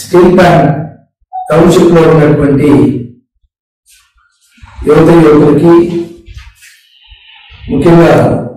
Steel plant township లో ఉన్నటువంటి యువత యువకులకి ముఖ్యంగా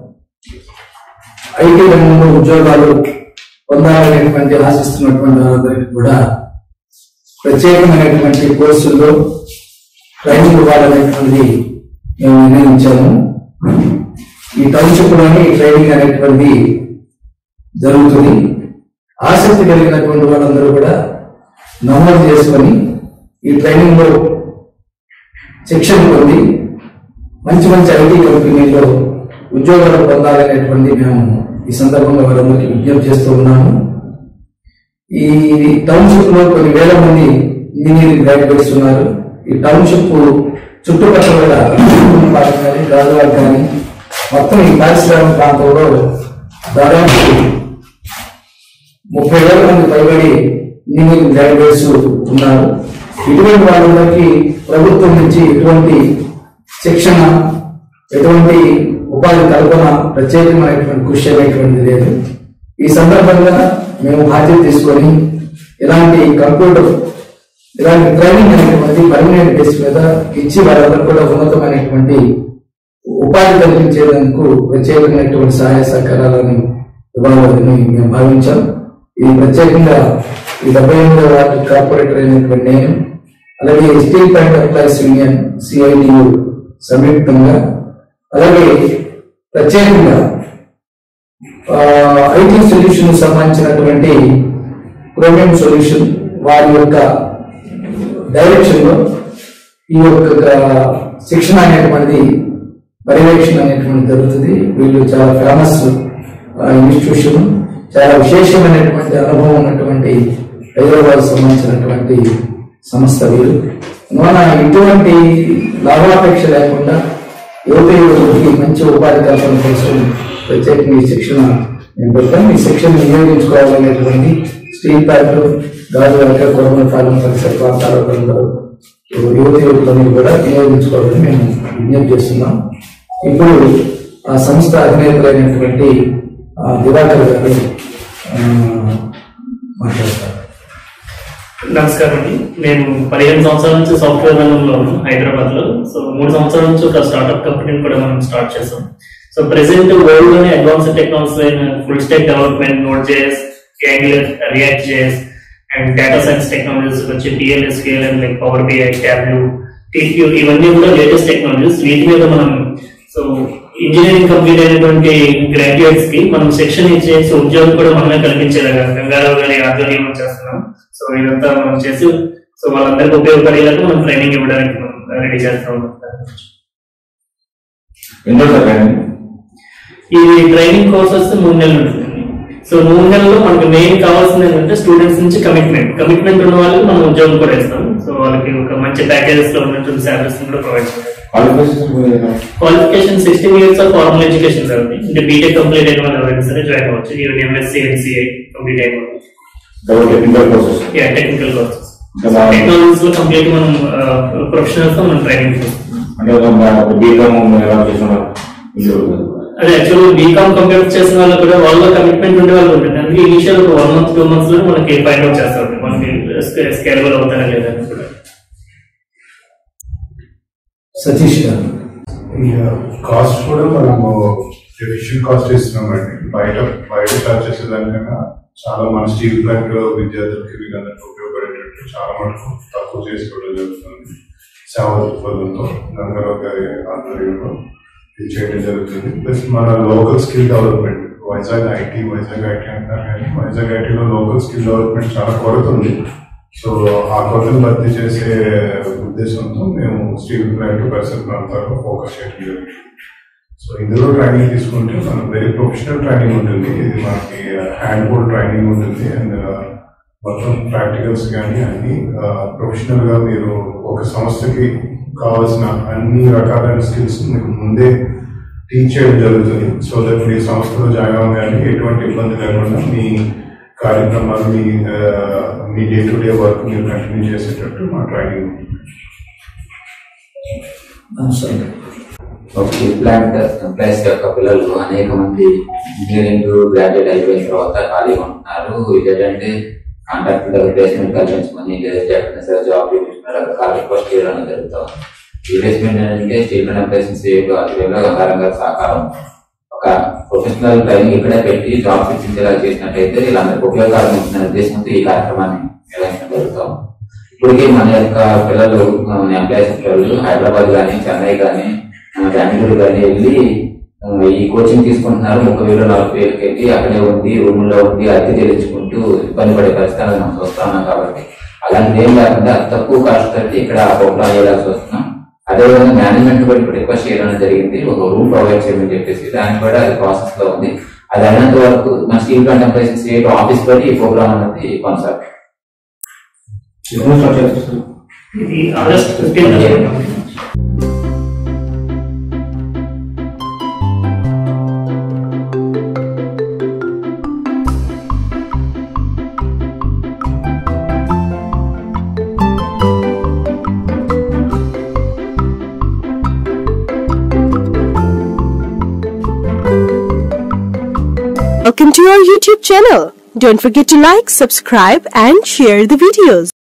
ఐటీ రంగంలో ఉద్యోగాలు పొందాలనేటువంటి ఆశిస్తున్నటువంటి వారందరికీ కూడా ప్రత్యేకమైనటువంటి కోర్సుల్లో ట్రైనింగ్ ఇవ్వాలనేటువంటిది మేము నిర్ణయించాము ఈ టౌన్షిప్ లోని ట్రైనింగ్ అనేటువంటిది జరుగుతుంది ఆసక్తి కలిగినటువంటి వాళ్ళందరూ కూడా నమోదు చేసుకొని ఈ ట్రైనింగ్ లో శిక్షణ పొంది మంచి మంచి ఐటీ కంపెనీల్లో ఉద్యోగాలు పొందాలనేటువంటి మేము ఈ సందర్భంగా వారందరికీ విజ్ఞప్తి చేస్తూ ఉన్నాము ఈ టౌన్షిప్ లో కొన్ని వేల మంది ఇంజనీరింగ్ గ్రాడ్యుయేట్స్ ఉన్నారు ఈ టౌన్షిప్ చుట్టుపక్కల పార్క్ కానీ గాజువాక్ కానీ మొత్తం ఈ పారిశ్రామిక ప్రాంతంలో దాదాపు ముప్పై వేల మంది పైబడి ఇంజనీరింగ్ గ్రాడ్యుయేట్స్ ఉన్నారు ఇటువంటి వాళ్ళందరికీ ప్రభుత్వం నుంచి ఎటువంటి శిక్షణ ఎటువంటి ఉపాధి కల్పన ప్రత్యేకమైనటువంటి కృషి అనేటువంటిది లేదు ఈ సందర్భంగా మేము బాధ్యత తీసుకొని ఇలాంటి కంప్యూటర్ ఇలాంటి ట్రైనింగ్ అనేటువంటి పర్మనెంట్ బేస్ మీద ఇచ్చి వాళ్ళందరూ కూడా ఉన్నతమైనటువంటి ఉపాధి కల్పించేందుకు ప్రత్యేకమైనటువంటి సహాయ సహకారాలను ఇవ్వాలని మేము భావించాం ఇది ప్రత్యేకంగా ఈ డెబ్బై ఎనిమిదవ వార్డు కార్పొరేటర్ అయినటువంటి నేను అలాగే steel plant employees union CITU సంయుక్తంగా అలాగే ప్రత్యేకంగా ఐటీ సొల్యూషన్ సంబంధించినటువంటి ప్రోగ్రామ్ సొల్యూషన్ వారి యొక్క డైరెక్షన్ లో ఈ యొక్క శిక్షణ అనేటువంటిది పర్యవేక్షణ అనేటువంటి జరుగుతుంది వీళ్ళు చాలా ఫేమస్ ఇన్స్టిట్యూషన్ చాలా విశేషమైనటువంటి అనుభవం ఉన్నటువంటి హైదరాబాద్ సంబంధించినటువంటి సంస్థ వీరు మన ఇటువంటి లాభాపేక్ష లేకుండా యువత యువకులకి మంచి ఉపాధి కల్పన కోసం ప్రత్యేకంగా ఈ శిక్షణ మేము పెట్టాం ఈ శిక్షణ వినియోగించుకోవాలనేటువంటి స్టీల్ ప్లాంట్ గాజు వర్క కొరమపాలెం పరిసర ప్రాంతాలలో యువత యువకులను కూడా వినియోగించుకోవాలని మేము విజ్ఞప్తి చేస్తున్నాం ఇప్పుడు ఆ సంస్థ అధినేతలైనటువంటి ఆ, దివాకర్ గారు ఆ, మాట్లాడతారు నమస్కారం అండి నేను పదిహేను సంవత్సరాల నుంచి సాఫ్ట్వేర్ రంగంలో ఉన్నాను హైదరాబాద్ లో సో మూడు సంవత్సరాల నుంచి ఒక స్టార్ట్అప్ కంపెనీని కూడా మనం స్టార్ట్ చేసాం సో ప్రెసెంట్ వరల్డ్ లోనే అడ్వాన్స్ టెక్నాలజీ అయిన full stack development node JS angular react JS and data science technologies వచ్చి టిఎల్ఎస్కేఎల్ and like power BI Tableau టీక్యూ ఇవన్నీ కూడా లేటెస్ట్ టెక్నాలజీస్ వీటి మీద మనం సో ఇంజనీరింగ్ కంప్లీట్ అయినటువంటి గ్రాడ్యుయేట్స్ కి మనం సెక్షన్ ఇచ్చేసి ఉద్యోగం కూడా మనమే కల్పించేలాగా గంగారావు గారి ఆధ్వర్యంలో చేస్తున్నాం సో ఇదంతా మనం చేసి సో వాళ్ళందరికీ ఉపయోగపడేలాగా మనం ట్రైనింగ్ ఇవ్వడానికి మనం రెడీ చేస్తాం ఎన్నో ట్రైనింగ్ ఇది ట్రైనింగ్ కోర్సెస్ మూడు నెలలు ఉంటుందండి సో మూడు నెలల్లో మనకు మెయిన్ కావాల్సింది ఏంటంటే స్టూడెంట్స్ నుంచి కమిట్మెంట్ కమిట్మెంట్ ఉన్న వాళ్ళకి మనం ఉద్యోగం కూడా ఇస్తాం సో వాళ్ళకి ఒక మంచి ప్యాకేజెస్ లో ఉన్నటువంటి శాలరీస్ కూడా ప్రొవైడ్ చేస్తాం qualification qualification sixteen years of formal education sir అది. అంటే బీటెక్ కంప్లీట్ అయిన వాళ్ళు ఎవరైనా సరే జాయిన్ అవ్వచ్చు ఈవెన్ ఎంఎస్సీ ఎంసీఐ కంప్లీట్ అయిన వాళ్ళు టెక్నికల్ ప్రాసెస్ యా టెక్నికల్ కోర్సెస్ ఇంకా టెక్నాలజీస్ లో కంప్లీట్ మనం ప్రొఫెషనల్స్ తో మనం ట్రైనింగ్ చేస్తాం అంటే బీకామ్ ఎలా చేస్తున్నారు అదే యాక్చువల్ బీకామ్ కంప్యూటర్ చేసిన వాళ్ళు కూడా వాళ్ళ కమిట్మెంట్ ఉండే వాళ్ళు ఉంటుంది అందుకే ఇనిషియల్ ఒక వన్ మంత్ టూ మంత్స్ లో మనకి ఫైండ్ అవుట్ చేస్తారు మనకి స్కేలబుల్ అవుతారా లేదా అని కూడా సతీష్ గారు కాస్ట్ కూడా మనము ఎఫిషియెంట్ కాస్ట్ ఇస్తున్నామండి బయట బయట చార్జ్ చేసేదానికన్నా చాలా మన స్టీల్ ప్లాంట్ విద్యార్థులకి వీళ్ళందరికీ ఉపయోగపడేటట్టు చాలా మటుకు తక్కువ చేసుకోవడం జరుగుతుంది సేవ దృక్పథంతో గంగారావు గారి ఆధ్వర్యంలో ఇది చేయడం జరుగుతుంది ప్లస్ మన local skill development Vizag IT Vizag IT అంటారు కానీ వైజాగ్ ఐటీలో లోకల్ స్కిల్ డెవలప్మెంట్ చాలా కొరత ఉంది సో ఆ కొరతను భర్తీ చేసే ఉద్దేశంతో మేము స్టీల్ ప్లాంట్ పరిసర ప్రాంతాల్లో ఫోకస్ చేయడం జరుగుతుంది సో ఇందులో ట్రైనింగ్ తీసుకుంటే మనకు వెరీ ప్రొఫెషనల్ ట్రైనింగ్ ఉంటుంది ఇది మనకి హ్యాండ్ హోల్డ్ ట్రైనింగ్ ఉంటుంది అండ్ మొత్తం ప్రాక్టికల్స్ కానీ అన్ని ప్రొఫెషనల్ గా మీరు ఒక సంస్థకి కావాల్సిన అన్ని రకాలైన స్కిల్స్ మీకు ముందే టీచ్ చేయడం జరుగుతుంది సో దట్ మీ సంస్థలో జాయిన్ అవ్వగానే ఎటువంటి ఇబ్బంది లేకుండా మీ కార్యక్రమాలు మీ ఆ, మీ డే టు డే వర్క్ మీరు కంటిన్యూ చేసేటట్టు మా ట్రైనింగ్ ఉంటుంది నమస్కారం స్టీల్ ప్లాంట్ ఎంప్లాయీస్ యొక్క పిల్లలు అనేక మంది ఇంజనీరింగ్ గ్రాడ్యుయేట్ అయిపోయిన తర్వాత ఖాళీగా ఉంటున్నారు ఇదేంటంటే కాంట్రాక్ట్ దగ్గర ప్లేస్మెంట్ కల్పించమని లేదంటే ఎక్కడైనా సరే జాబ్ చూపించమని రకరకాల రిక్వెస్ట్ చేయడం జరుగుతాం ఈ ప్లేస్మెంట్ అంటే స్టేట్ ఎంప్లాయీస్ ఆధ్వర్యంలో గంగారంగా సహకారం ఒక ప్రొఫెషనల్ ట్రైనింగ్ ఇక్కడే పెట్టి జాబ్ ఇప్పించేలా చేసినట్టయితే వీళ్ళందరికీ ఉపయోగకరంగా ఉంటుందనే ఉద్దేశంతో ఈ కార్యక్రమాన్ని నిర్వహించడం జరుగుతాం ఇప్పటికే మన యొక్క పిల్లలు ఎంప్లాయీస్ పిల్లలు హైదరాబాద్ కానీ చెన్నై కానీ బెంగళూరు కానీ వెళ్ళి ఆ, ఈ కోచింగ్ తీసుకుంటున్నారు ముప్పై వేలు నలభై వేలకి వెళ్ళి అక్కడే ఉండి రూమ్ లో ఉండి అద్దె చెల్లించుకుంటూ ఇబ్బంది పడే పరిస్థితులు మనం చూస్తా ఉన్నాం కాబట్టి అలాంటిది ఏం లేకుండా అతి తక్కువ కాస్ట్ తోటి ఇక్కడ ప్రోగ్రామ్ అయ్యేలా చూస్తున్నాం అదేవిధంగా మేనేజ్మెంట్ కూడా ఇప్పుడు రిక్వెస్ట్ చేయడం జరిగింది ఒక రూమ్ ప్రొవైడ్ చేయమని చెప్పేసి దానికి కూడా అది ప్రాసెస్ లో ఉంది అది అయినంత వరకు మన steel plant employees state office తోటి ఈ ప్రోగ్రామ్ అనేది కొనసాగుతుంది ఎప్పుడు స్టార్ట్ చేస్తారు ఇది August fifteen Welcome to our YouTube channel. Don't forget to like, subscribe and share the videos.